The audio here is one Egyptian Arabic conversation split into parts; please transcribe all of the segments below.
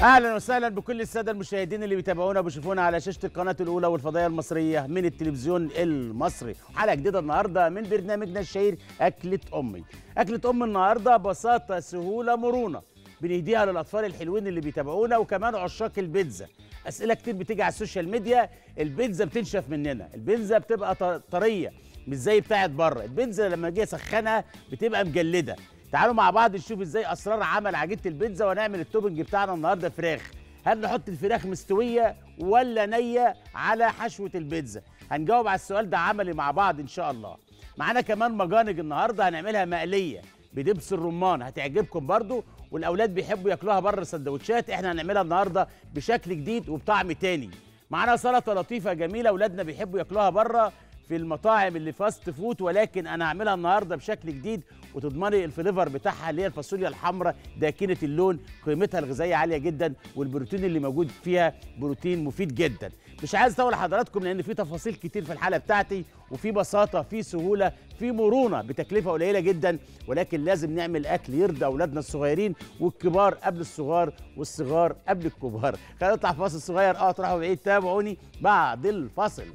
اهلا وسهلا بكل الساده المشاهدين اللي بيتابعونا وبيشوفونا على شاشه القناه الاولى والفضائيه المصريه من التلفزيون المصري حلقه جديده النهارده من برنامجنا الشهير اكله امي اكله ام النهارده بساطه سهوله مرونه بنهديها للاطفال الحلوين اللي بيتابعونا وكمان عشاق البيتزا اسئله كتير بتيجي على السوشيال ميديا البيتزا بتنشف مننا البيتزا بتبقى ط- طريه مش زي بتاعت بره البيتزا لما اجي اسخنها بتبقى مجلده تعالوا مع بعض نشوف ازاي اسرار عمل عجينه البيتزا ونعمل التوبنج بتاعنا النهارده فراخ هل نحط الفراخ مستويه ولا نيه على حشوه البيتزا هنجاوب على السؤال ده عملي مع بعض ان شاء الله معانا كمان مجانج النهارده هنعملها مقليه بدبس الرمان هتعجبكم برضو والاولاد بيحبوا ياكلوها بره السندوتشات احنا هنعملها النهارده بشكل جديد وبطعم تاني معانا سلطه لطيفه جميله اولادنا بيحبوا ياكلوها بره في المطاعم اللي فاست فود ولكن انا هعملها النهارده بشكل جديد وتضمني الفليفر بتاعها اللي هي الفاصوليا الحمراء داكنه اللون قيمتها الغذائيه عاليه جدا والبروتين اللي موجود فيها بروتين مفيد جدا مش عايز اطول حضراتكم لان في تفاصيل كتير في الحلقه بتاعتي وفي بساطه في سهوله في مرونه بتكلفه قليله جدا ولكن لازم نعمل اكل يرضي اولادنا الصغيرين والكبار قبل الصغار والصغار قبل الكبار خلينا نطلع فاصل صغير اه تروحوا بعيد تابعوني بعد الفاصل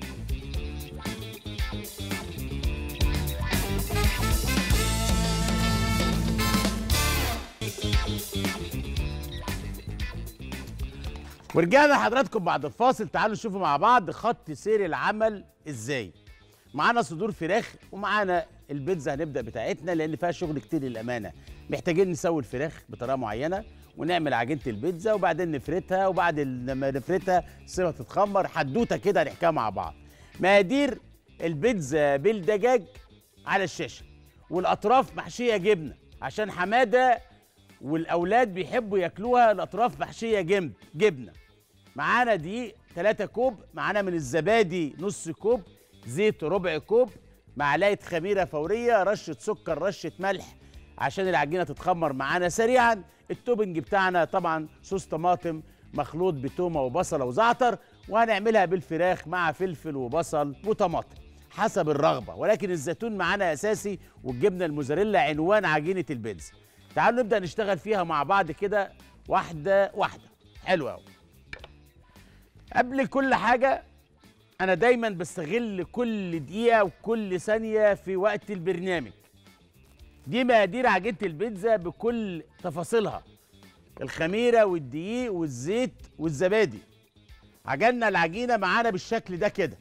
ورجعنا لحضراتكم بعد الفاصل تعالوا نشوفوا مع بعض خط سير العمل ازاي معانا صدور فراخ ومعانا البيتزا هنبدا بتاعتنا لان فيها شغل كتير للامانه محتاجين نسوي الفراخ بطريقه معينه ونعمل عجينه البيتزا وبعدين نفردها وبعد لما نفردها سيبها تتخمر حدوته كده هنحكيها مع بعض مقادير البيتزا بالدجاج على الشاشه والاطراف محشيه جبنه عشان حماده والاولاد بيحبوا ياكلوها الاطراف محشيه جبن جبنه معانا دقيق 3 كوب معانا من الزبادي نص كوب زيت ربع كوب معلقه خميره فوريه رشه سكر رشه ملح عشان العجينه تتخمر معانا سريعا التوبنج بتاعنا طبعا صوص طماطم مخلوط بتومه وبصله وزعتر وهنعملها بالفراخ مع فلفل وبصل وطماطم حسب الرغبه ولكن الزيتون معانا اساسي والجبنه الموزاريلا عنوان عجينه البيتزا تعالوا نبدا نشتغل فيها مع بعض كده واحده واحده حلوه قوي قبل كل حاجه انا دايما بستغل كل دقيقه وكل ثانيه في وقت البرنامج دي مقادير عجينه البيتزا بكل تفاصيلها الخميره والدقيق والزيت والزبادي عجلنا العجينه معانا بالشكل ده كده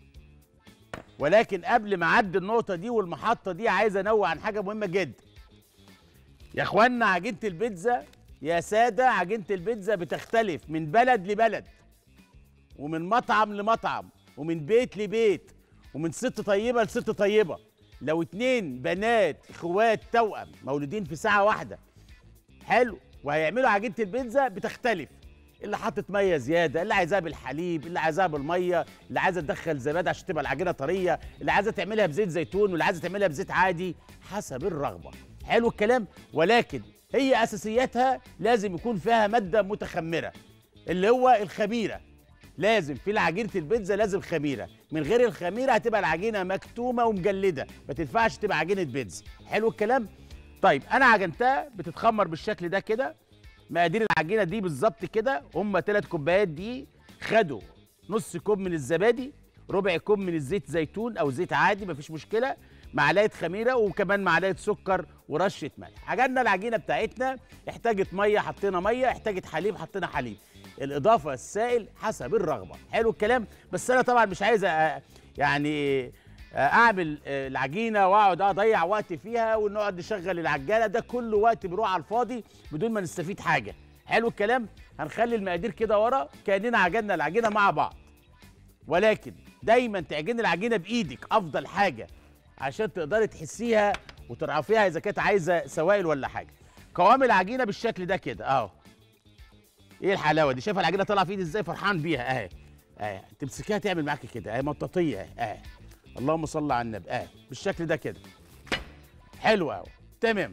ولكن قبل ما اعدي النقطه دي والمحطه دي عايز انوه عن حاجه مهمه جدا يا اخوانا عجينه البيتزا يا ساده عجينه البيتزا بتختلف من بلد لبلد ومن مطعم لمطعم ومن بيت لبيت ومن ست طيبه لست طيبه لو اتنين بنات اخوات توأم مولودين في ساعه واحده حلو وهيعملوا عجينه البيتزا بتختلف اللي حاطط ميه زياده اللي عايزاها بالحليب اللي عايزاها بالميه اللي عايزه تدخل زبادي عشان تبقى العجينه طريه اللي عايزه تعملها بزيت زيتون واللي عايزه تعملها بزيت عادي حسب الرغبه حلو الكلام ولكن هي اساسياتها لازم يكون فيها ماده متخمره اللي هو الخميره لازم في عجينه البيتزا لازم خميره من غير الخميره هتبقى العجينه مكتومه ومجلده ما تنفعش تبقى عجينه بيتزا حلو الكلام طيب انا عجنتها بتتخمر بالشكل ده كده مقادير العجينه دي بالظبط كده هم ثلاث كوبايات دي خدوا نص كوب من الزبادي ربع كوب من الزيت زيتون او زيت عادي مفيش مشكله معلقه خميره وكمان معلقه سكر ورشه ملح عجلنا العجينه بتاعتنا احتاجت ميه حطينا ميه احتاجت حليب حطينا حليب الاضافه السائل حسب الرغبه حلو الكلام بس انا طبعا مش عايز أ- يعني أ- اعمل آه، العجينه واقعد اضيع وقت فيها ونقعد نشغل العجاله ده كله وقت بيروح على الفاضي بدون ما نستفيد حاجه حلو الكلام هنخلي المقادير كده ورا كاننا عجننا العجينه مع بعض ولكن دايما تعجني العجينه بايدك افضل حاجه عشان تقدري تحسيها وترعفيها اذا كانت عايزه سوائل ولا حاجه قوام العجينه بالشكل ده كده اهو ايه الحلاوه دي شايفه العجينه طالعه في ايدي ازاي فرحان بيها اهي اهي تمسكيها تعمل معاكي كده اهي مطاطيه اهي اهي اللهم صل على النبي اهي بالشكل ده كده حلو قوي تمام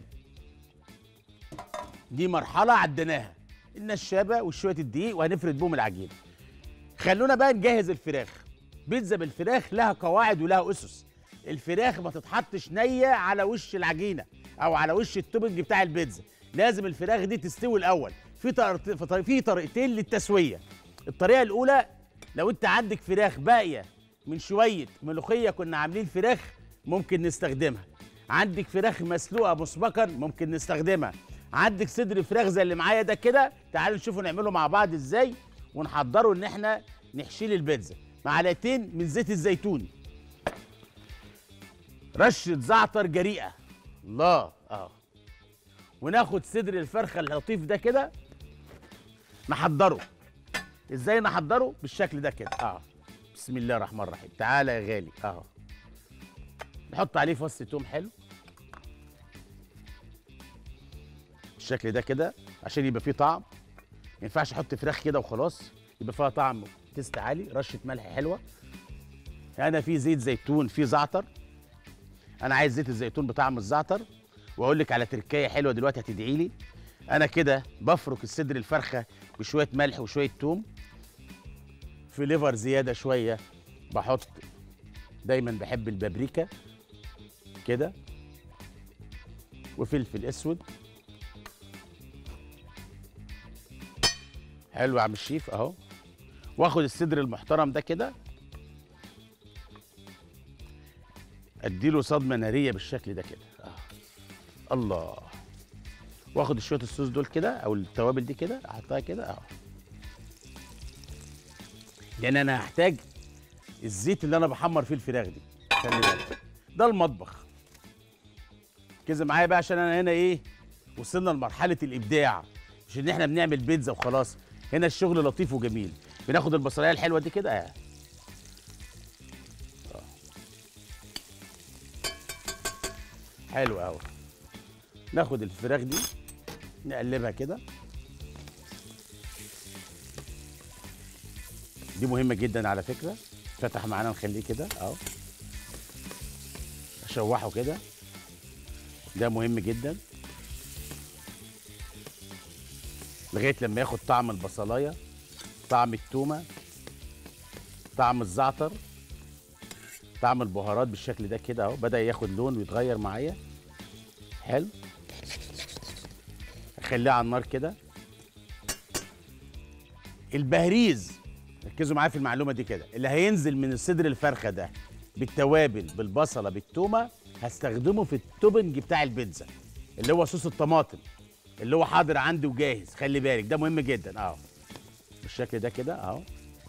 دي مرحله عديناها النشابه وشويه الدقيق وهنفرد بهم العجينه خلونا بقى نجهز الفراخ بيتزا بالفراخ لها قواعد ولها اسس الفراخ ما تتحطش نيه على وش العجينه او على وش التوبنج بتاع البيتزا لازم الفراخ دي تستوي الاول في طريقت- في طريق- في طريقتين للتسويه الطريقه الاولى لو انت عندك فراخ باقيه من شويه ملوخيه كنا عاملين فراخ ممكن نستخدمها عندك فراخ مسلوقه مسبقا ممكن نستخدمها عندك صدر فراخ زي اللي معايا ده كده تعالوا نشوفوا نعمله مع بعض ازاي ونحضره ان احنا نحشيه البيتزا معلقتين من زيت الزيتون رشه زعتر جريئه الله اه وناخد صدر الفرخه اللطيف ده كده نحضره ازاي نحضره بالشكل ده كده اه بسم الله الرحمن الرحيم تعالى يا غالي اه نحط عليه فص توم حلو بالشكل ده كده عشان يبقى فيه طعم ما ينفعش احط فراخ كده وخلاص يبقى فيها طعم تيست عالي رشه ملح حلوه انا في زيت زيتون في زعتر انا عايز زيت الزيتون بطعم الزعتر واقول لك على تركايه حلوه دلوقتي هتدعي لي انا كده بفرك الصدر الفرخه بشويه ملح وشويه توم في ليفر زياده شويه بحط دايما بحب البابريكا كده وفلفل اسود حلو يا عم الشيف اهو واخد الصدر المحترم ده كده اديله صدمه ناريه بالشكل ده كده آه. الله واخد شويه الصوص دول كده او التوابل دي كده احطها كده اهو لان انا هحتاج الزيت اللي انا بحمر فيه الفراخ دي خلي بالك ده المطبخ كذا معايا بقى عشان انا هنا ايه وصلنا لمرحله الابداع مش ان احنا بنعمل بيتزا وخلاص هنا الشغل لطيف وجميل بناخد البصلايه الحلوه دي كده اه آه. حلو قوي ناخد الفراخ دي نقلبها كده دي مهمة جدا على فكرة فتح معانا نخليه كده اهو اشوحه كده ده مهم جدا لغاية لما ياخد طعم البصلاية طعم التومة طعم الزعتر طعم البهارات بالشكل ده كده اهو بدأ ياخد لون ويتغير معايا حلو اخليه على النار كده البهريز ركزوا معايا في المعلومه دي كده اللي هينزل من الصدر الفرخه ده بالتوابل بالبصله بالتومه هستخدمه في التوبنج بتاع البيتزا اللي هو صوص الطماطم اللي هو حاضر عندي وجاهز خلي بالك ده مهم جدا اهو بالشكل ده كده اهو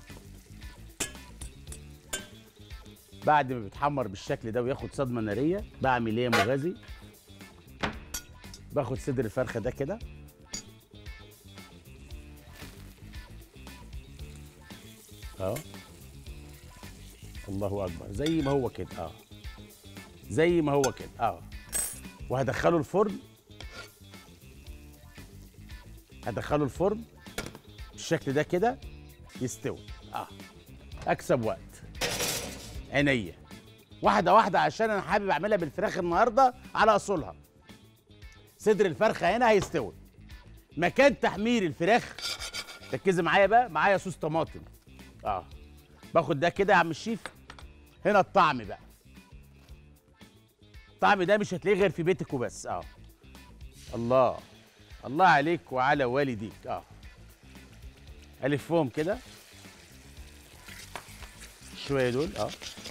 بعد ما بيتحمر بالشكل ده وياخد صدمه ناريه بعمل ايه يا مغازي باخد صدر الفرخه ده كده اهو الله اكبر زي ما هو كده اه زي ما هو كده اه وهدخله الفرن هدخله الفرن بالشكل ده كده يستوي اه اكسب وقت عينيا واحده واحده عشان انا حابب اعملها بالفراخ النهارده على اصولها صدر الفرخه هنا هيستوي مكان تحمير الفراخ ركزي معايا بقى معايا صوص طماطم اه باخد ده كده يا عم الشيف هنا الطعم بقى الطعم ده مش هتلاقيه غير في بيتك وبس اه الله الله عليك وعلى والديك اه الفهم كده شويه دول اه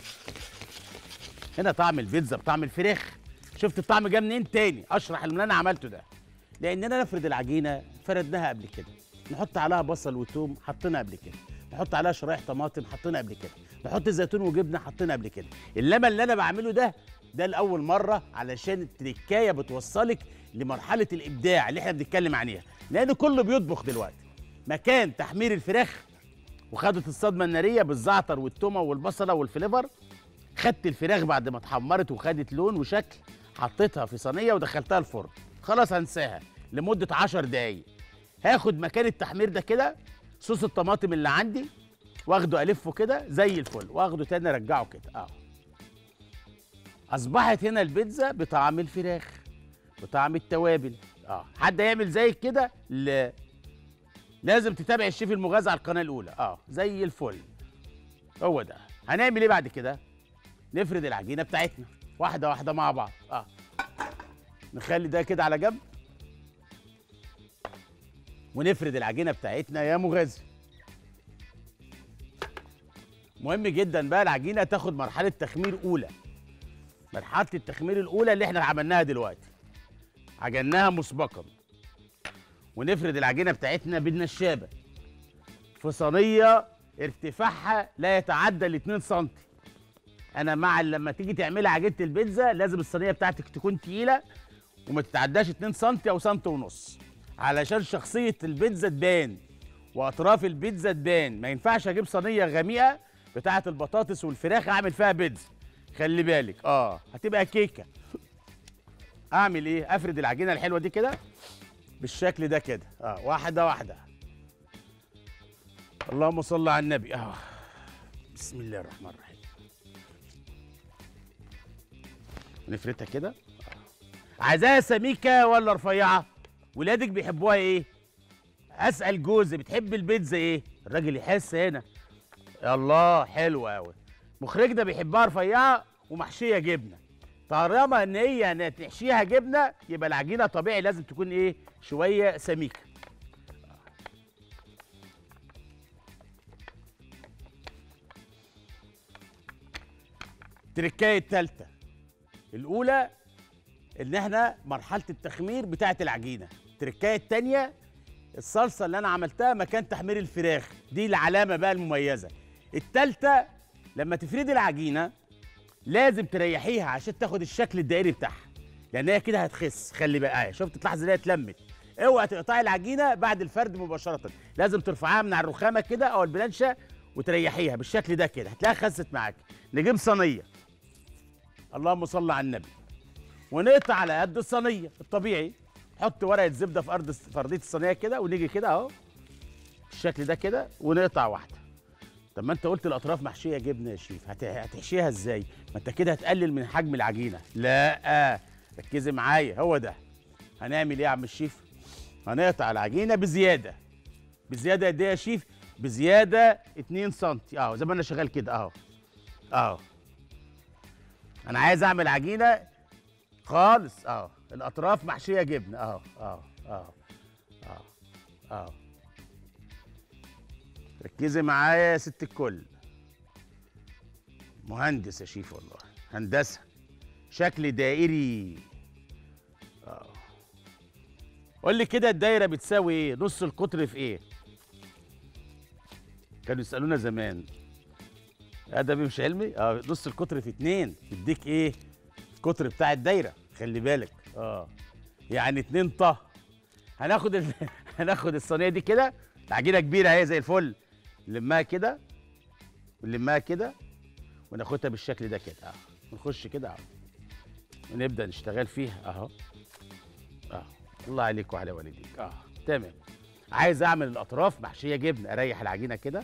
هنا طعم البيتزا بطعم الفراخ شفت الطعم جه منين تاني اشرح اللي انا عملته ده لاننا نفرد العجينه فردناها قبل كده نحط عليها بصل وتوم حطينا قبل كده نحط عليها شرايح طماطم حطينا قبل كده نحط زيتون وجبنه حطينا قبل كده انما اللي انا بعمله ده ده لاول مره علشان التركايه بتوصلك لمرحله الابداع اللي احنا بنتكلم عليها لان كله بيطبخ دلوقتي مكان تحمير الفراخ وخدت الصدمه الناريه بالزعتر والتومه والبصله والفليفر خدت الفراخ بعد ما اتحمرت وخدت لون وشكل حطيتها في صينيه ودخلتها الفرن خلاص هنساها لمده 10 دقايق هاخد مكان التحمير ده كده صوص الطماطم اللي عندي واخده الفه كده زي الفل واخده تاني ارجعه كده اه اصبحت هنا البيتزا بطعم الفراخ بطعم التوابل اه حد يعمل زيك كده لا لازم تتابع الشيف المغازي على القناه الاولى اه زي الفل هو ده هنعمل ايه بعد كده نفرد العجينه بتاعتنا واحده واحده مع بعض اه نخلي ده كده على جنب ونفرد العجينه بتاعتنا يا مغازي مهم جدا بقى العجينه تاخد مرحله تخمير اولى مرحله التخمير الاولى اللي احنا عملناها دلوقتي عجناها مسبقا ونفرد العجينه بتاعتنا بالنشابه في صينيه ارتفاعها لا يتعدى ال 2 سم انا مع لما تيجي تعملي عجينه البيتزا لازم الصينيه بتاعتك تكون تقيله وما تتعداش 2 سم او سم ونص علشان شخصيه البيتزا تبان واطراف البيتزا تبان ما ينفعش اجيب صينيه غميقه بتاعه البطاطس والفراخ اعمل فيها بيتزا خلي بالك اه هتبقى كيكه اعمل ايه افرد العجينه الحلوه دي كده بالشكل ده كده اه واحده واحده اللهم صل على النبي اه بسم الله الرحمن الرحيم نفردها كده عايزاها سميكه ولا رفيعه ولادك بيحبوها ايه اسال جوزي بتحب البيتزا ايه الراجل يحس هنا الله حلوه قوي مخرجنا بيحبها رفيعه ومحشيه جبنه طالما ان هي إن تحشيها جبنه يبقى العجينه طبيعي لازم تكون ايه شويه سميكه التركايه الثالثه الاولى ان احنا مرحله التخمير بتاعه العجينه التركايه الثانيه الصلصه اللي انا عملتها مكان تحمير الفراخ دي العلامه بقى المميزه الثالثه لما تفردي العجينه لازم تريحيها عشان تاخد الشكل الدائري بتاعها لان هي كده هتخس خلي بقى شفت تلاحظ ان هي اتلمت اوعى تقطعي العجينه بعد الفرد مباشره لازم ترفعيها من على الرخامه كده او البلانشه وتريحيها بالشكل ده كده هتلاقيها خست معاك نجيب صينيه اللهم صل على النبي ونقطع على قد الصينيه الطبيعي حط ورقه زبده في ارض في ارضيه الصينيه كده ونيجي كده اهو بالشكل ده كده ونقطع واحده طب ما انت قلت الاطراف محشيه جبنه يا شيف هت- هتحشيها ازاي ما انت كده هتقلل من حجم العجينه لا ركزي معايا هو ده هنعمل ايه يا عم الشيف هنقطع العجينه بزياده بزياده قد ايه يا شيف بزياده 2 سم اهو زي ما انا شغال كده اهو اهو انا عايز اعمل عجينه خالص اهو الاطراف محشيه جبنه اهو اهو اهو اهو اهو ركزي معايا يا ست الكل مهندس يا شيف والله هندسه شكل دائري اه قول لي كده الدايره بتساوي ايه نص القطر في ايه كانوا يسالونا زمان ادبي مش علمي اه نص القطر في اتنين يديك ايه القطر بتاع الدايره خلي بالك اه يعني اتنين طه هناخد ال... هناخد الصينيه دي كده العجينه كبيره اهي زي الفل نلمها كده ونلمها كده وناخدها بالشكل ده كده اهو ونخش كده اهو ونبدا نشتغل فيها اهو اهو الله عليك وعلى والديك اه تمام عايز اعمل الاطراف محشيه جبنه اريح العجينه كده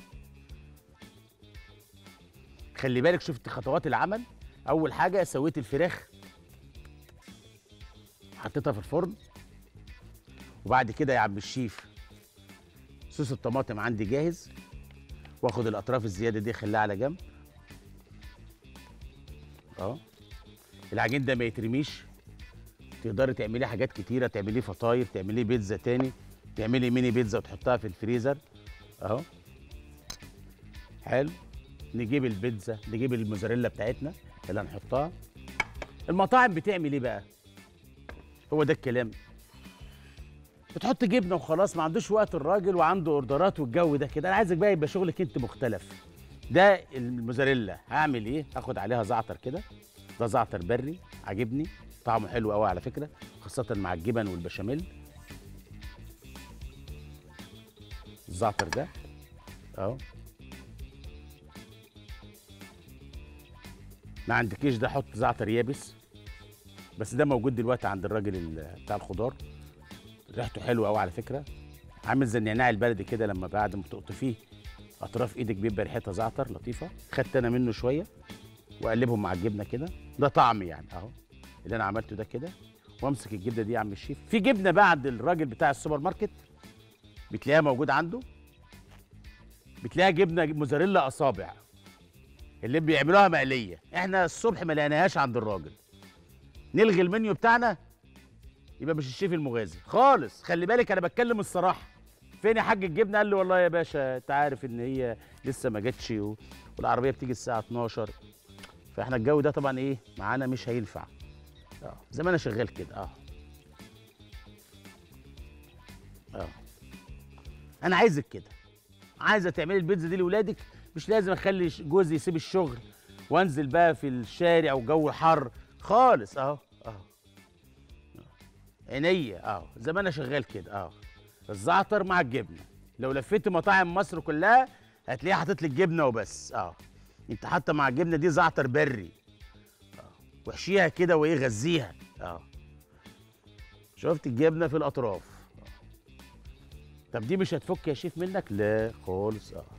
خلي بالك شفت خطوات العمل اول حاجه سويت الفراخ حطيتها في الفرن وبعد كده يا عم الشيف صوص الطماطم عندي جاهز واخد الاطراف الزياده دي اخليها على جنب اه العجين ده ما يترميش تقدري تعمليه حاجات كتيره تعمليه فطاير تعمليه بيتزا تاني تعملي ميني بيتزا وتحطها في الفريزر اهو حلو نجيب البيتزا نجيب الموزاريلا بتاعتنا اللي هنحطها المطاعم بتعمل ايه بقى هو ده الكلام بتحط جبنه وخلاص ما عندوش وقت الراجل وعنده اوردرات والجو ده كده انا عايزك بقى يبقى شغلك انت مختلف ده الموزاريلا هعمل ايه هاخد عليها زعتر كده ده زعتر بري عاجبني طعمه حلو قوي على فكره خاصه مع الجبن والبشاميل الزعتر ده اهو ما عندكيش ده حط زعتر يابس بس ده موجود دلوقتي عند الراجل ال- بتاع الخضار ريحته حلوه قوي على فكره عامل زي النعناع البلدي كده لما بعد ما تقطفيه اطراف ايدك بيبقى ريحتها زعتر لطيفه خدت انا منه شويه واقلبهم مع الجبنه كده ده طعم يعني اهو اللي انا عملته ده كده وامسك الجبنه دي يا عم الشيف في جبنه بقى عند الراجل بتاع السوبر ماركت بتلاقيها موجود عنده بتلاقيها جبنه موزاريلا اصابع اللي بيعملوها مقليه احنا الصبح ما لقيناهاش عند الراجل نلغي المنيو بتاعنا يبقى مش الشيف المغازي خالص خلي بالك انا بتكلم الصراحه فين يا حاج الجبنه قال لي والله يا باشا انت عارف ان هي لسه ما جاتش و... والعربيه بتيجي الساعه 12 فاحنا الجو ده طبعا ايه معانا مش هينفع اه زي ما انا شغال كده اه اه انا عايزك كده عايزه تعملي البيتزا دي لاولادك مش لازم اخلي ش- جوزي يسيب الشغل وانزل بقى في الشارع وجو حر خالص اهو اهو عينيا اهو زي ما انا شغال كده اهو الزعتر مع الجبنه لو لفيت مطاعم مصر كلها هتلاقيه حاطط لك جبنه وبس اه انت حاطه مع الجبنه دي زعتر بري اه وحشيها كده وايه غذيها اه شفت الجبنه في الاطراف آه. طب دي مش هتفك يا شيف منك لا خالص اه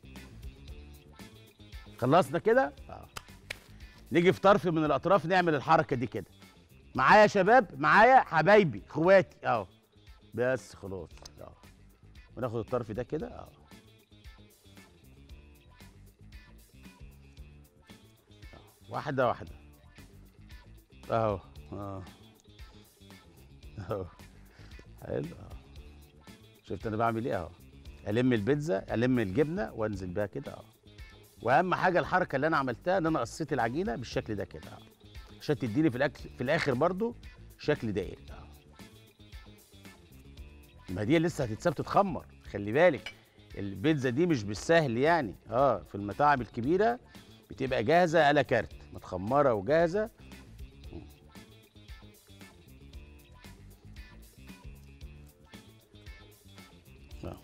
خلصنا كده اه نيجي في طرف من الاطراف نعمل الحركه دي كده معايا يا شباب معايا حبايبي اخواتي اهو بس خلاص اه وناخد الطرف ده كده اه آه. واحدة واحدة اهو اه اهو حلو اه شفت انا بعمل ايه اهو الم البيتزا الم الجبنه وانزل بيها كده اه واهم حاجه الحركه اللي انا عملتها ان انا قصيت العجينه بالشكل ده كده اه عشان تديني في الاكل في الاخر برضو شكل دائري اه ما دي لسه هتتساب تتخمر خلي بالك البيتزا دي مش بالسهل يعني اه في المطاعم الكبيره بتبقى جاهزه على كارت متخمره وجاهزه آه.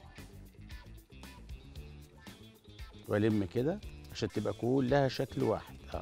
والم كده عشان تبقى كلها شكل واحد اه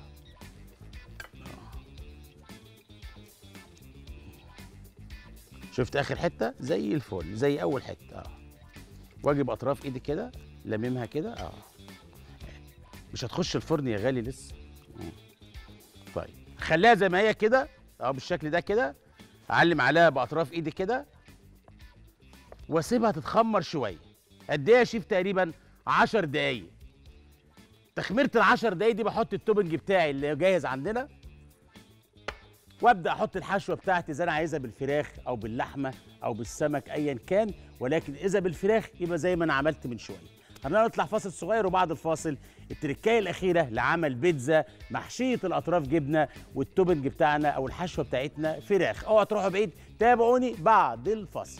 شفت اخر حته زي الفل زي اول حته اه واجيب اطراف ايدي كده لممها كده اه مش هتخش الفرن يا غالي لسه مم. طيب خليها زي ما هي كده اه بالشكل ده كده اعلم عليها باطراف ايدي كده واسيبها تتخمر شويه قد ايه يا شيف تقريبا 10 دقايق تخميره ال 10 دقايق دي بحط التوبنج بتاعي اللي جاهز عندنا وابدا احط الحشوه بتاعتي اذا انا عايزها بالفراخ او باللحمه او بالسمك ايا كان ولكن اذا بالفراخ يبقى زي ما انا عملت من شويه خلينا نطلع فاصل صغير وبعد الفاصل التركايه الاخيره لعمل بيتزا محشيه الاطراف جبنه والتوبنج بتاعنا او الحشوه بتاعتنا فراخ اوعوا تروحوا بعيد تابعوني بعد الفاصل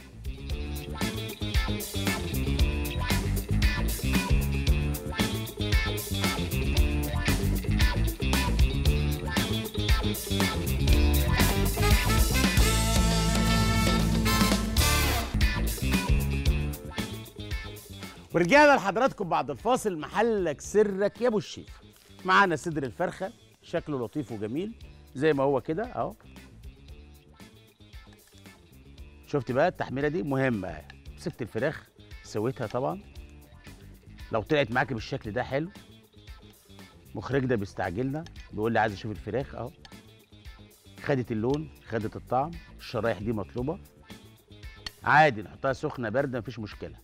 ورجعنا لحضراتكم بعد الفاصل محلك سرك يا ابو الشيف معانا صدر الفرخه شكله لطيف وجميل زي ما هو كده اهو شفت بقى التحميره دي مهمه اهي مسكت الفراخ سويتها طبعا لو طلعت معاكي بالشكل ده حلو مخرجنا بيستعجلنا بيقول لي عايز اشوف الفراخ اهو خدت اللون خدت الطعم الشرايح دي مطلوبه عادي نحطها سخنه بارده مفيش مشكله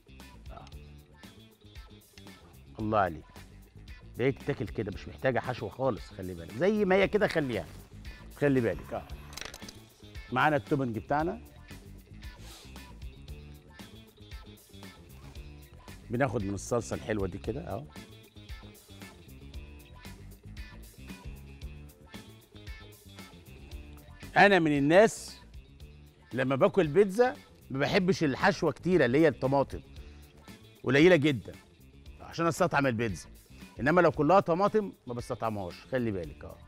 الله عليك ده هي تتاكل كده مش محتاجه حشوه خالص خلي بالك زي ما هي كده خليها خلي بالك اه معانا التوبنج بتاعنا بناخد من الصلصه الحلوه دي كده اهو انا من الناس لما باكل بيتزا ما بحبش الحشوه كتيره اللي هي الطماطم قليله جدا عشان استطعم البيتزا انما لو كلها طماطم ما بستطعمهاش خلي بالك اه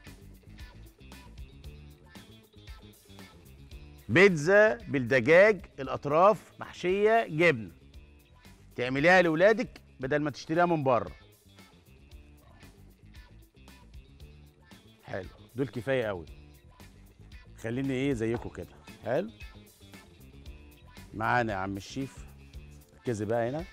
بيتزا بالدجاج الاطراف محشيه جبنه تعمليها لاولادك بدل ما تشتريها من بره حلو دول كفايه قوي خليني ايه زيكم كده حلو معانا يا عم الشيف ركزي بقى هنا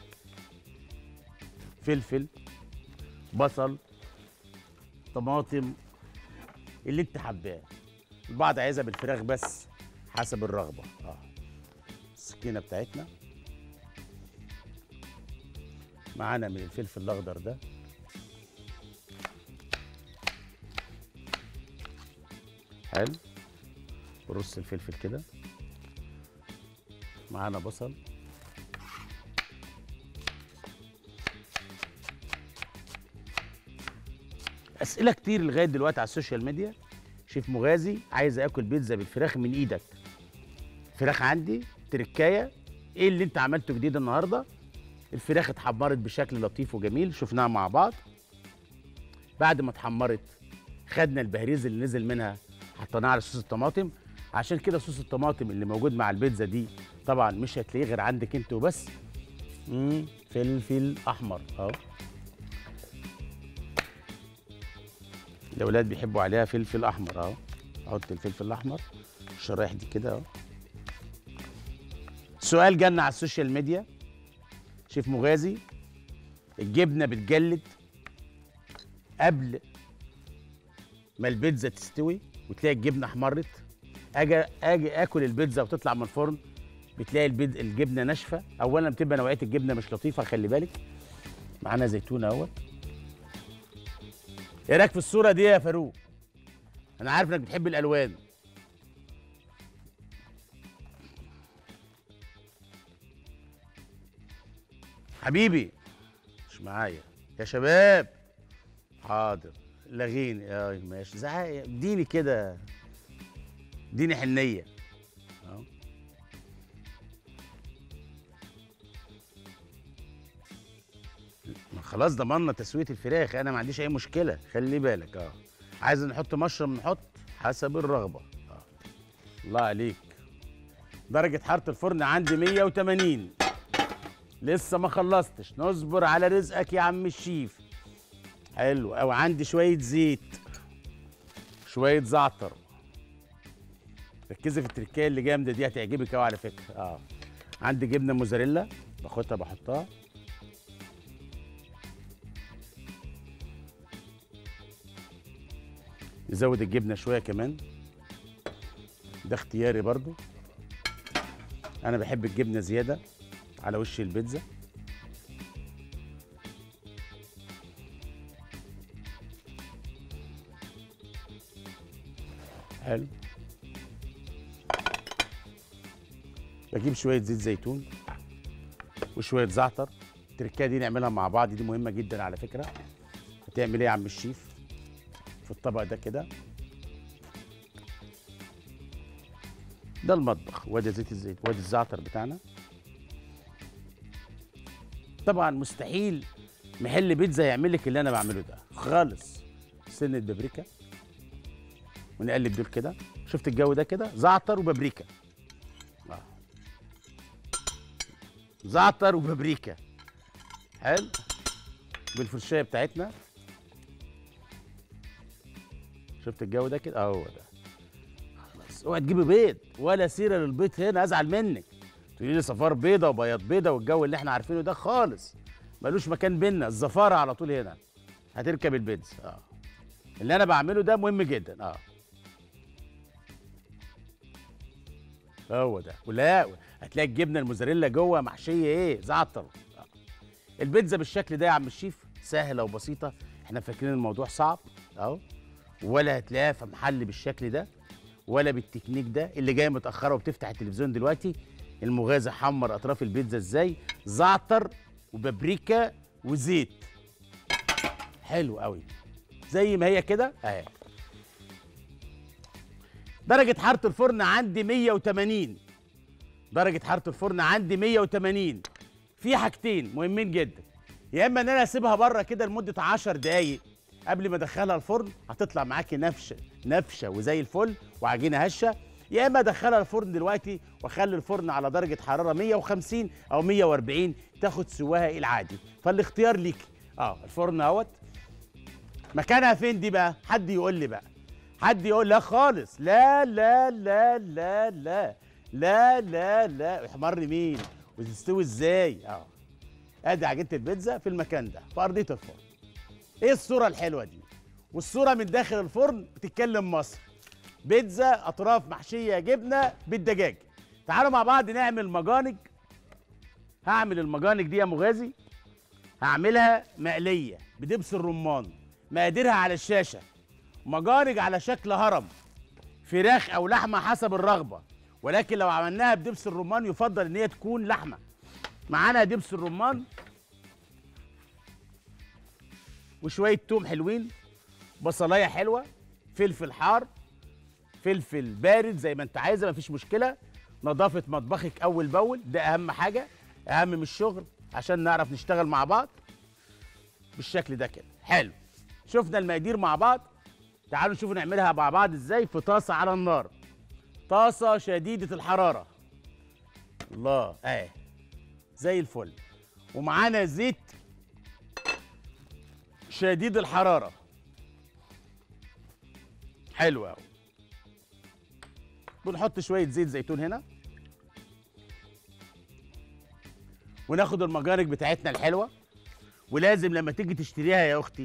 فلفل بصل طماطم اللي انت حباه البعض عايزها بالفراخ بس حسب الرغبه اه السكينه بتاعتنا معانا من الفلفل الاخضر ده حلو ورص الفلفل كده معانا بصل اسئله كتير لغايه دلوقتي على السوشيال ميديا شيف مغازي عايز اكل بيتزا بالفراخ من ايدك فراخ عندي تركايه ايه اللي انت عملته جديد النهارده الفراخ اتحمرت بشكل لطيف وجميل شفناها مع بعض بعد ما اتحمرت خدنا البهريز اللي نزل منها حطيناه على صوص الطماطم عشان كده صوص الطماطم اللي موجود مع البيتزا دي طبعا مش هتلاقيه غير عندك انت وبس مم. فلفل احمر اهو الاولاد بيحبوا عليها فلفل احمر اهو احط الفلفل الاحمر الشرايح دي كده اهو سؤال جالنا على السوشيال ميديا شيف مغازي الجبنه بتجلد قبل ما البيتزا تستوي وتلاقي الجبنه احمرت اجي اجي اكل البيتزا وتطلع من الفرن بتلاقي البيض الجبنه ناشفه اولا بتبقى نوعيه الجبنه مش لطيفه خلي بالك معانا زيتون اهوت ايه رايك في الصوره دي يا فاروق انا عارف انك بتحب الالوان حبيبي مش معايا يا شباب حاضر لغيني اه ماشي زعق اديني كده اديني حنيه اهو ما خلاص ضمننا تسويه الفراخ انا ما عنديش اي مشكله خلي بالك اه عايز نحط مشروم نحط حسب الرغبه اه الله عليك درجه حراره الفرن عندي 180 لسه ما خلصتش نصبر على رزقك يا عم الشيف حلو او عندي شويه زيت شويه زعتر ركزي في التركيه اللي جامده دي هتعجبك قوي على فكره اه عندي جبنه موزاريلا باخدها بحطها نزود الجبنه شويه كمان ده اختياري برضو انا بحب الجبنه زياده على وش البيتزا حلو بجيب شويه زيت زيتون وشويه زعتر التركيه دي نعملها مع بعض دي مهمه جدا على فكره هتعمل ايه يا عم الشيف في الطبق ده كده ده المطبخ وادي زيت الزيت وادي الزعتر بتاعنا طبعا مستحيل محل بيتزا يعمل لك اللي انا بعمله ده خالص سنه بابريكا ونقلب دول كده شفت الجو ده كده زعتر وبابريكا آه. زعتر وبابريكا حلو بالفرشايه بتاعتنا شفت الجو ده كده اهو ده خلاص اوعى تجيبي بيض ولا سيره للبيض هنا ازعل منك تقولي لي صفار بيضه وبياض بيضه والجو اللي احنا عارفينه ده خالص ملوش مكان بينا الزفاره على طول هنا هتركب البيتزا اه اللي انا بعمله ده مهم جدا اه هو ده ولا هتلاقي الجبنه الموزاريلا جوه محشيه ايه زعتر آه. البيتزا بالشكل ده يا عم الشيف سهله وبسيطه احنا فاكرين الموضوع صعب اهو ولا هتلاقيها في محل بالشكل ده ولا بالتكنيك ده اللي جايه متاخره وبتفتح التلفزيون دلوقتي المغازي حمر اطراف البيتزا ازاي زعتر وبابريكا وزيت حلو قوي زي ما هي كده اهي درجة حرارة الفرن عندي 180 درجة حرارة الفرن عندي 180 في حاجتين مهمين جدا يا اما ان انا اسيبها بره كده لمدة 10 دقايق قبل ما ادخلها الفرن هتطلع معاكي نفشه نفشه وزي الفل وعجينه هشه يا اما ادخلها الفرن دلوقتي واخلي الفرن على درجه حراره 150 او 140 تاخد سواها العادي فالاختيار ليكي اه الفرن اهوت مكانها فين دي بقى حد يقول لي بقى حد يقول لا خالص لا لا لا لا لا لا لا لا احمر مين وتستوي ازاي اه ادي عجينه البيتزا في المكان ده في ارضيه الفرن ايه الصوره الحلوه دي والصوره من داخل الفرن بتتكلم مصر بيتزا اطراف محشيه جبنه بالدجاج تعالوا مع بعض نعمل مجانج هعمل المجانج دي يا مغازي هعملها مقليه بدبس الرمان مقاديرها على الشاشه مجانج على شكل هرم فراخ او لحمه حسب الرغبه ولكن لو عملناها بدبس الرمان يفضل ان هي تكون لحمه معانا دبس الرمان وشويه توم حلوين بصلايه حلوه فلفل حار فلفل بارد زي ما انت عايزه مفيش مشكله نظافه مطبخك اول باول ده اهم حاجه اهم من الشغل عشان نعرف نشتغل مع بعض بالشكل ده كده حلو شفنا المقادير مع بعض تعالوا نشوف نعملها مع بعض ازاي في طاسه على النار طاسه شديده الحراره الله اهي زي الفل ومعانا زيت شديد الحراره حلو قوي بنحط شويه زيت زيتون هنا وناخد المجارج بتاعتنا الحلوه ولازم لما تيجي تشتريها يا اختي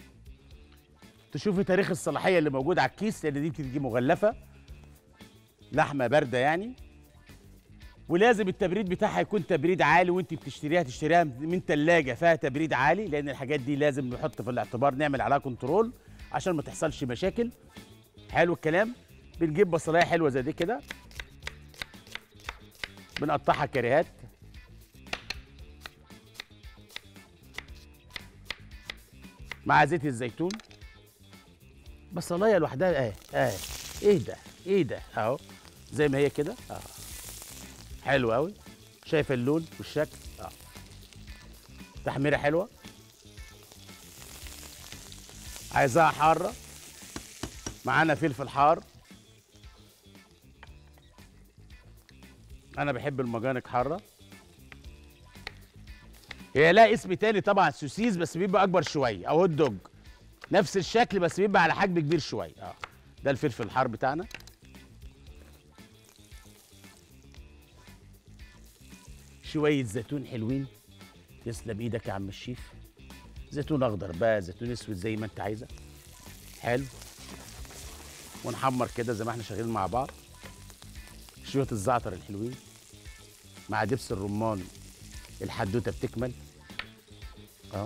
تشوفي تاريخ الصلاحيه اللي موجود على الكيس لان دي بتيجي مغلفه لحمه بارده يعني ولازم التبريد بتاعها يكون تبريد عالي وانت بتشتريها تشتريها من ثلاجه فيها تبريد عالي لان الحاجات دي لازم نحط في الاعتبار نعمل عليها كنترول عشان ما تحصلش مشاكل حلو الكلام بنجيب بصلايه حلوه زي دي كده بنقطعها كريهات مع زيت الزيتون بصلايه لوحدها اهي اهي ايه ده ايه ده اهو زي ما هي كده اه حلو قوي شايف اللون والشكل اه تحميره حلوه عايزاها حاره معانا فلفل حار انا بحب المجانك حاره هي لا اسم تاني طبعا سوسيس بس بيبقى اكبر شويه او هوت دوج نفس الشكل بس بيبقى على حجم كبير شويه اه ده الفلفل الحار بتاعنا شويه زيتون حلوين يسلم ايدك يا عم الشيف زيتون اخضر بقى زيتون اسود زي ما انت عايزه حلو ونحمر كده زي ما احنا شغالين مع بعض شويه الزعتر الحلوين مع دبس الرمان الحدوته بتكمل اه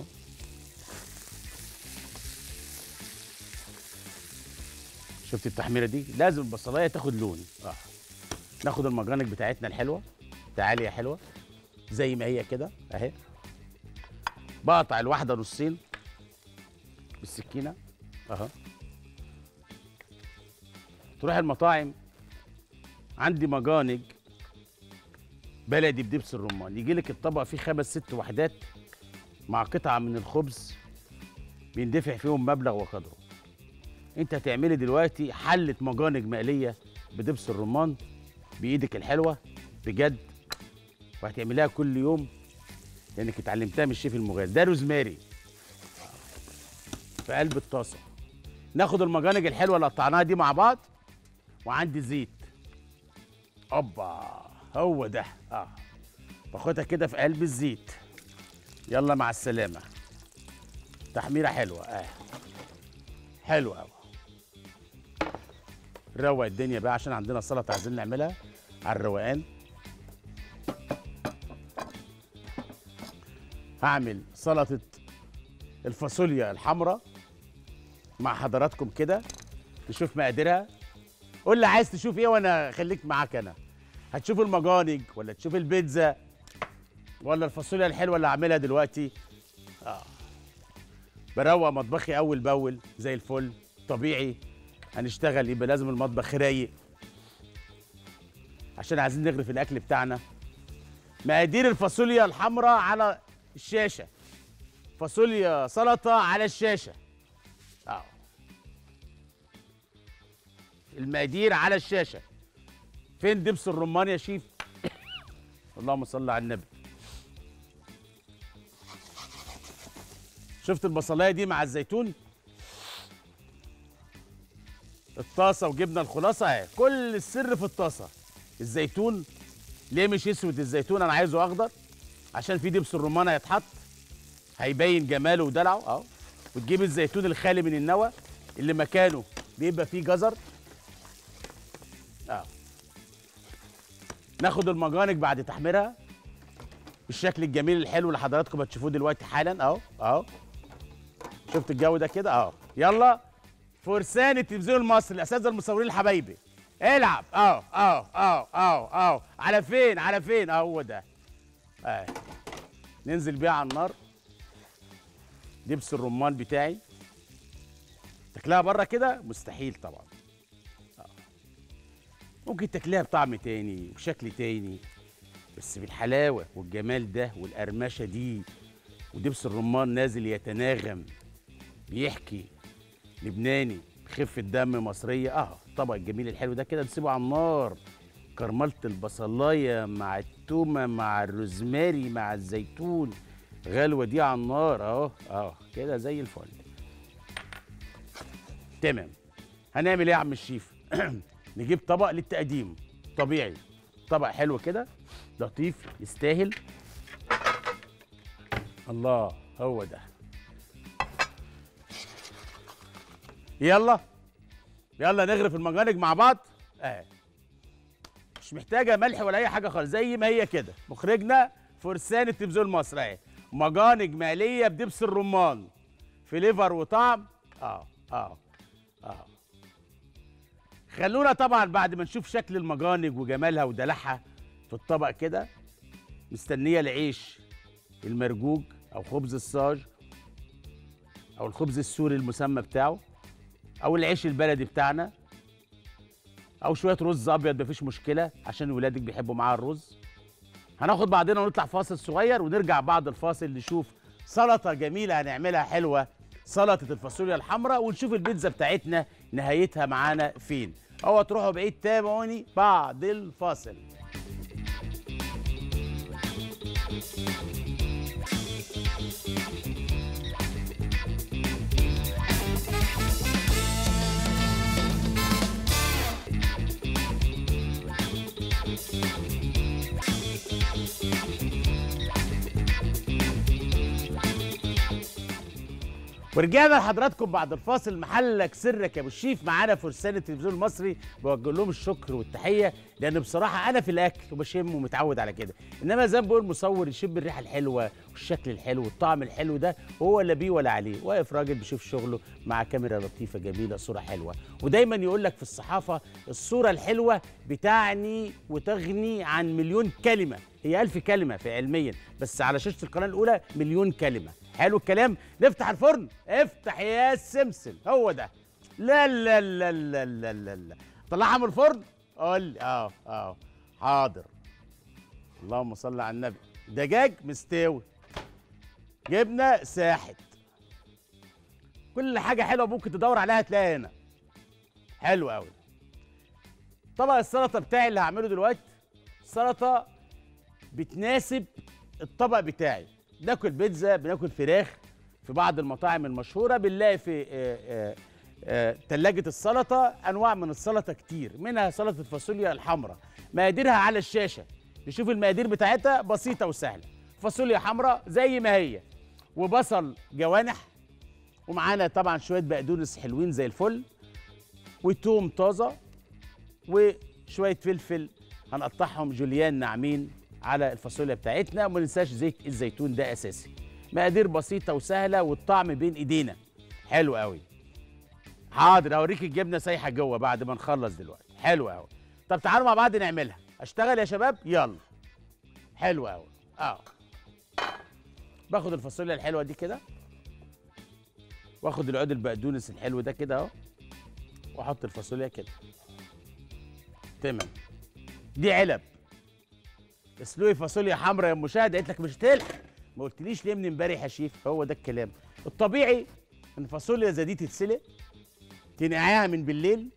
شفت التحميره دي لازم البصلايه تاخد لون اه ناخد المجانك بتاعتنا الحلوه تعالي يا حلوه زي ما هي كده اهي بقطع الواحده نصين بالسكينه اهو تروح المطاعم عندي مجانج بلدي بدبس الرمان يجي لك الطبق فيه خمس ست وحدات مع قطعه من الخبز بيندفع فيهم مبلغ وقدره انت هتعملي دلوقتي حله مجانج مقليه بدبس الرمان بايدك الحلوه بجد وهتعمليها كل يوم لانك اتعلمتها من الشيف المغاز ده روزماري في قلب الطاسه ناخد المجانج الحلوه اللي قطعناها دي مع بعض وعندي زيت اوبا هو ده اه باخدها كده في قلب الزيت يلا مع السلامه تحميره حلوه اه حلوه قوي روق الدنيا بقى عشان عندنا سلطه عايزين نعملها على الروقان هعمل سلطه الفاصوليا الحمراء مع حضراتكم كده نشوف مقاديرها قول لي عايز تشوف ايه وانا خليك معاك انا هتشوف المجانج ولا تشوف البيتزا ولا الفاصوليا الحلوه اللي هعملها دلوقتي اه بروق مطبخي اول باول زي الفل طبيعي هنشتغل يبقى لازم المطبخ رايق عشان عايزين نغرف الاكل بتاعنا مقادير الفاصوليا الحمراء على الشاشه فاصوليا سلطه على الشاشه اه المقادير على الشاشه فين دبس الرمان يا شيف اللهم صل على النبي شفت البصلايه دي مع الزيتون الطاسه وجبنا الخلاصه اهي كل السر في الطاسه الزيتون ليه مش اسود الزيتون انا عايزه اخضر عشان في دبس الرمان هيتحط هيبين جماله ودلعه اهو وتجيب الزيتون الخالي من النوى اللي مكانه بيبقى فيه جزر اه ناخد المجانج بعد تحميرها بالشكل الجميل الحلو اللي حضراتكم هتشوفوه دلوقتي حالا اهو اهو شفت الجو ده كده اهو يلا فرسان التلفزيون المصري الاساتذه المصورين الحبايبي العب اهو اهو اهو اهو اهو على فين على فين اهو هو ده اهي ننزل بيها على النار دبس الرمان بتاعي تاكلها بره كده مستحيل طبعا آه. ممكن تاكلها بطعم تاني وشكل تاني بس بالحلاوه والجمال ده والقرمشه دي ودبس الرمان نازل يتناغم بيحكي لبناني خفة دم مصرية اه الطبق الجميل الحلو ده كده نسيبه على النار كرملة البصلاية مع التومة مع الروزماري مع الزيتون غلوة دي على النار اهو اه كده زي الفل تمام هنعمل ايه يا عم الشيف نجيب طبق للتقديم طبيعي طبق حلو كده لطيف يستاهل الله هو ده يلا يلا نغرف المجانج مع بعض اه مش محتاجه ملح ولا اي حاجه خالص زي ما هي كده مخرجنا فرسان التلفزيون المصري اهي مجانج مقليه بدبس الرمان فليفر وطعم اه اه اه خلونا طبعا بعد ما نشوف شكل المجانج وجمالها ودلعها في الطبق كده مستنيه العيش المرجوج او خبز الصاج او الخبز السوري المسمى بتاعه او العيش البلدي بتاعنا او شويه رز ابيض مفيش مشكله عشان ولادك بيحبوا معاه الرز هناخد بعضنا ونطلع فاصل صغير ونرجع بعد الفاصل نشوف سلطه جميله هنعملها حلوه سلطه الفاصوليا الحمراء ونشوف البيتزا بتاعتنا نهايتها معانا فين اوعوا تروحوا بعيد تابعوني بعد الفاصل ورجعنا لحضراتكم بعد الفاصل محلك سرك يا ابو الشيف معانا فرسان التلفزيون المصري بوجه لهم الشكر والتحيه لان بصراحه انا في الاكل وبشم ومتعود على كده انما زي ما بقول مصور يشم الريحه الحلوه والشكل الحلو والطعم الحلو ده هو لا بيه ولا عليه واقف راجل بيشوف شغله مع كاميرا لطيفه جميله صوره حلوه ودايما يقول لك في الصحافه الصوره الحلوه بتعني وتغني عن مليون كلمه هي ألف كلمة في علميا بس على شاشة القناة الأولى مليون كلمة حلو الكلام نفتح الفرن افتح يا سمسم هو ده لا لا لا لا لا لا, لا. طلعها من الفرن قول لي اه اه حاضر اللهم صل على النبي دجاج مستوي جبنه ساحت كل حاجه حلوه ممكن تدور عليها تلاقيها هنا حلو قوي طبق السلطه بتاعي اللي هعمله دلوقتي سلطه بتناسب الطبق بتاعي بناكل بيتزا بناكل فراخ في بعض المطاعم المشهوره بنلاقي في آه، آه، آه، تلاجة السلطه انواع من السلطه كتير منها سلطه الفاصوليا الحمراء مقاديرها على الشاشه نشوف المقادير بتاعتها بسيطه وسهله فاصوليا حمراء زي ما هي وبصل جوانح ومعانا طبعا شويه بقدونس حلوين زي الفل وتوم طازه وشويه فلفل هنقطعهم جوليان ناعمين على الفاصوليا بتاعتنا وما ننساش زيت الزيتون ده اساسي مقادير بسيطه وسهله والطعم بين ايدينا حلو قوي حاضر اوريك الجبنه سايحه جوه بعد ما نخلص دلوقتي حلو قوي طب تعالوا مع بعض نعملها اشتغل يا شباب يلا حلو قوي اه باخد الفاصوليا الحلوه دي كده واخد العود البقدونس الحلو ده كده اهو واحط الفاصوليا كده تمام دي علب اسلقي فاصوليا حمراء يا مشاهد قلت لك مش هتلحق ما قلتليش ليه من امبارح يا شيف هو ده الكلام الطبيعي ان فاصوليا زي دي تتسلق تنقعيها من بالليل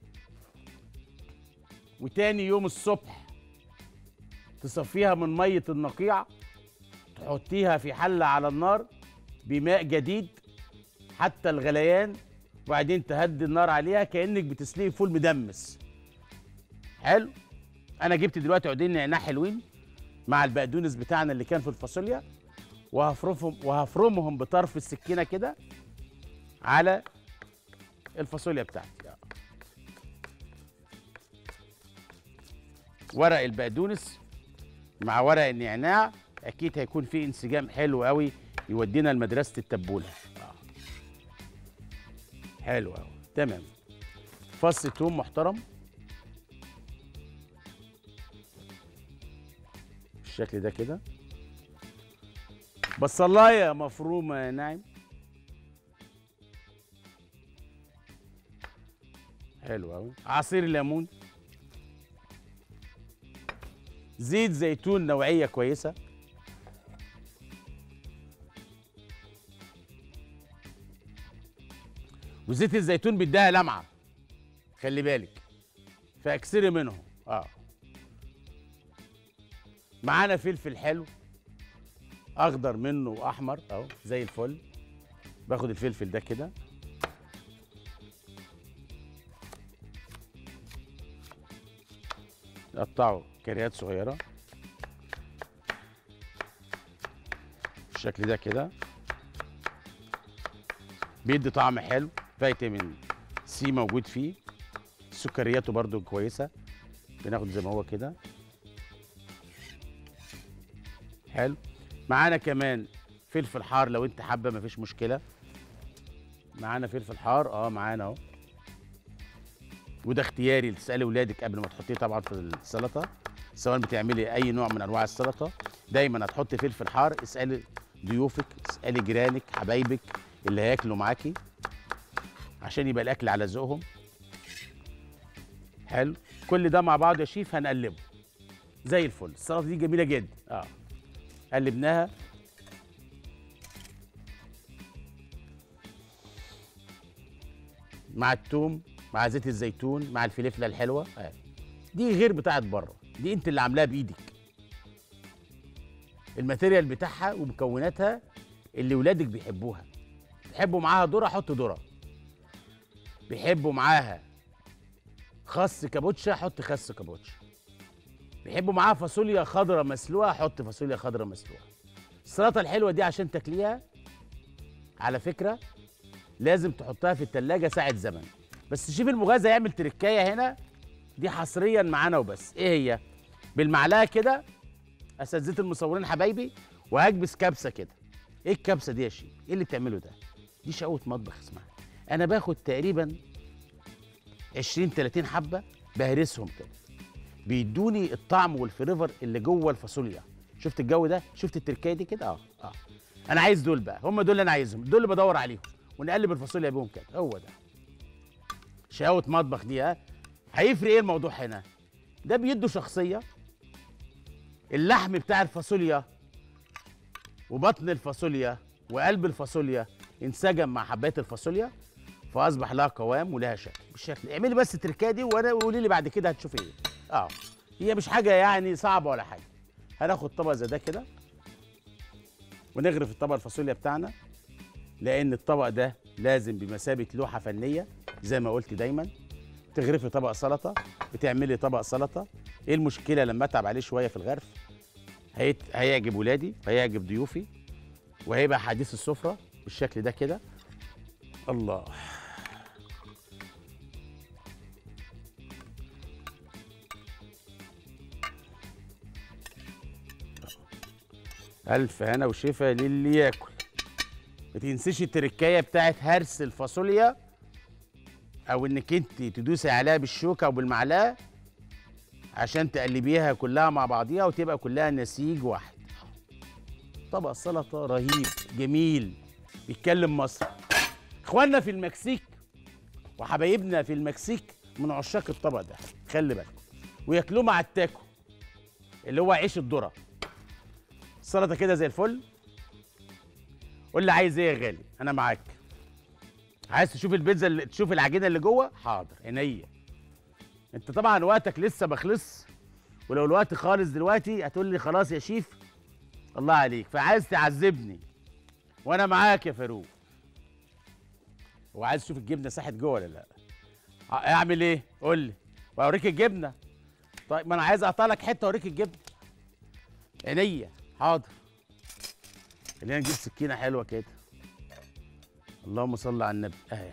وتاني يوم الصبح تصفيها من ميه النقيع تحطيها في حله على النار بماء جديد حتى الغليان وبعدين تهدي النار عليها كانك بتسلقي فول مدمس حلو انا جبت دلوقتي عودين نعناع حلوين مع البقدونس بتاعنا اللي كان في الفاصوليا وهفرمهم وهفرمهم بطرف السكينه كده على الفاصوليا بتاعتي ورق البقدونس مع ورق النعناع اكيد هيكون في انسجام حلو قوي يودينا لمدرسه التبوله آه. حلو قوي تمام فص توم محترم بالشكل ده كده بصلايه مفرومه يا ناعم حلو قوي عصير ليمون زيت زيتون نوعيه كويسه وزيت الزيتون بيديها لمعه خلي بالك فاكسري منهم اه معانا فلفل حلو اخضر منه واحمر اهو زي الفل باخد الفلفل ده كده نقطعه كريات صغيره بالشكل ده كده بيدي طعم حلو فيتامين سي موجود فيه سكرياته برضو كويسه بناخده زي ما هو كده حلو معانا كمان فلفل حار لو انت حابه مفيش مشكله معانا فلفل حار اه معانا اهو وده اختياري تسالي ولادك قبل ما تحطيه طبعا في السلطه سواء بتعملي اي نوع من انواع السلطه دايما هتحطي فلفل حار اسالي ضيوفك اسالي جيرانك حبايبك اللي هياكلوا معاكي عشان يبقى الاكل على ذوقهم حلو كل ده مع بعض يا شيف هنقلبه زي الفل السلطه دي جميله جدا اه قلبناها مع التوم مع زيت الزيتون مع الفلفله الحلوه آه. دي غير بتاعت بره دي انت اللي عاملاها بايدك الماتيريال بتاعها ومكوناتها اللي ولادك بيحبوها بيحبوا معاها ذره حط ذره بيحبوا معاها خس كابوتشا حط خس كابوتشا بيحبوا معاها فاصوليا خضراء مسلوقه حط فاصوليا خضراء مسلوقه السلطه الحلوه دي عشان تاكليها على فكره لازم تحطها في التلاجة ساعة زمن بس شوف المغازة يعمل تركاية هنا دي حصريا معانا وبس ايه هي بالمعلقة كده اساتذة المصورين حبايبي وهكبس كبسة كده ايه الكبسة دي يا شيخ ايه اللي بتعمله ده دي شقوة مطبخ اسمها انا باخد تقريبا 20 30 حبة بهرسهم كده بيدوني الطعم والفليفر اللي جوه الفاصوليا شفت الجو ده شفت التركايه دي كده اه اه انا عايز دول بقى هم دول اللي انا عايزهم دول اللي بدور عليهم ونقلب الفاصوليا بيهم كده هو ده شقاوة مطبخ دي ها هيفرق ايه الموضوع هنا ده بيدوا شخصيه اللحم بتاع الفاصوليا وبطن الفاصوليا وقلب الفاصوليا انسجم مع حبات الفاصوليا فاصبح لها قوام ولها شكل بالشكل اعملي بس التركيه دي وانا قولي لي بعد كده هتشوفي ايه اه هي مش حاجه يعني صعبه ولا حاجه هناخد طبق زي ده كده ونغرف الطبق الفاصوليا بتاعنا لان الطبق ده لازم بمثابه لوحه فنيه زي ما قلت دايما تغرفي طبق سلطه بتعملي طبق سلطه ايه المشكله لما اتعب عليه شويه في الغرف هيت... هيعجب ولادي وهيعجب ضيوفي وهيبقى حديث السفره بالشكل ده كده الله ألف هنا وشفا للي ياكل ما تنسيش التركايه بتاعت هرس الفاصوليا او انك انت تدوسي عليها بالشوكه او بالمعلقه عشان تقلبيها كلها مع بعضيها وتبقى كلها نسيج واحد طبق سلطه رهيب جميل بيتكلم مصر اخواننا في المكسيك وحبايبنا في المكسيك من عشاق الطبق ده خلي بالكم وياكلوه مع التاكو اللي هو عيش الذره السلطه كده زي الفل قول لي عايز ايه يا غالي انا معاك عايز تشوف البيتزا اللي تشوف العجينه اللي جوه حاضر عينيا انت طبعا وقتك لسه ما خلص ولو الوقت خالص دلوقتي هتقول لي خلاص يا شيف الله عليك فعايز تعذبني وانا معاك يا فاروق وعايز تشوف الجبنه ساحت جوه ولا لا اعمل ايه قول لي واوريك الجبنه طيب ما انا عايز اقطع لك حته اوريك الجبنه عينيا حاضر خلينا نجيب سكينه حلوه كده اللهم صل على النبي اهي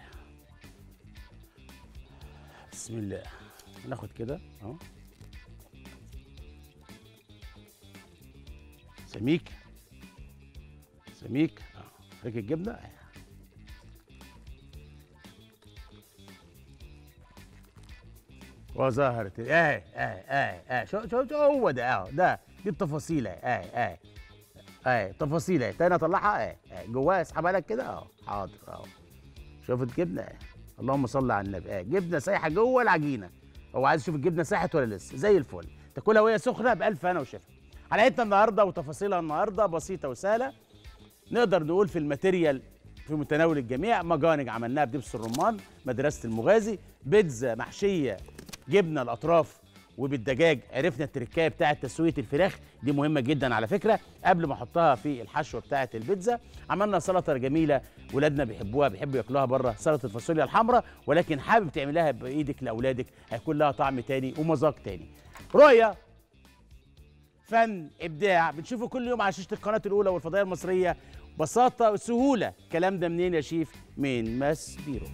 بسم الله ناخد كده اهو سميك سميك اه ريك الجبنه اهي وظهرت اهي اهي اهي اهي شو شو شو هو ده اهو ده دي التفاصيل اهي اهي اهي اهي تفاصيل اهي تاني اطلعها اهي اهي جواها اسحبها لك كده اهو حاضر اهو شوف الجبنه اهي اللهم صل على النبي اه جبنه سايحه جوه العجينه هو عايز يشوف الجبنه ساحت ولا لسه زي الفل تاكلها وهي سخنه بالف هنا وشفا حلقتنا النهارده وتفاصيلها النهارده بسيطه وسهله نقدر نقول في الماتيريال في متناول الجميع مجانج عملناها بدبس الرمان مدرسه المغازي بيتزا محشيه جبنه الاطراف وبالدجاج عرفنا التركايه بتاعه تسويه الفراخ دي مهمه جدا على فكره قبل ما احطها في الحشوه بتاعه البيتزا عملنا سلطه جميله ولادنا بيحبوها بيحبوا ياكلوها بره سلطه الفاصوليا الحمراء ولكن حابب تعملها بايدك لاولادك هيكون لها طعم تاني ومذاق تاني رؤيه فن ابداع بنشوفه كل يوم على شاشه القناه الاولى والفضائيه المصريه بساطه وسهوله الكلام ده منين يا شيف من ماس بيرو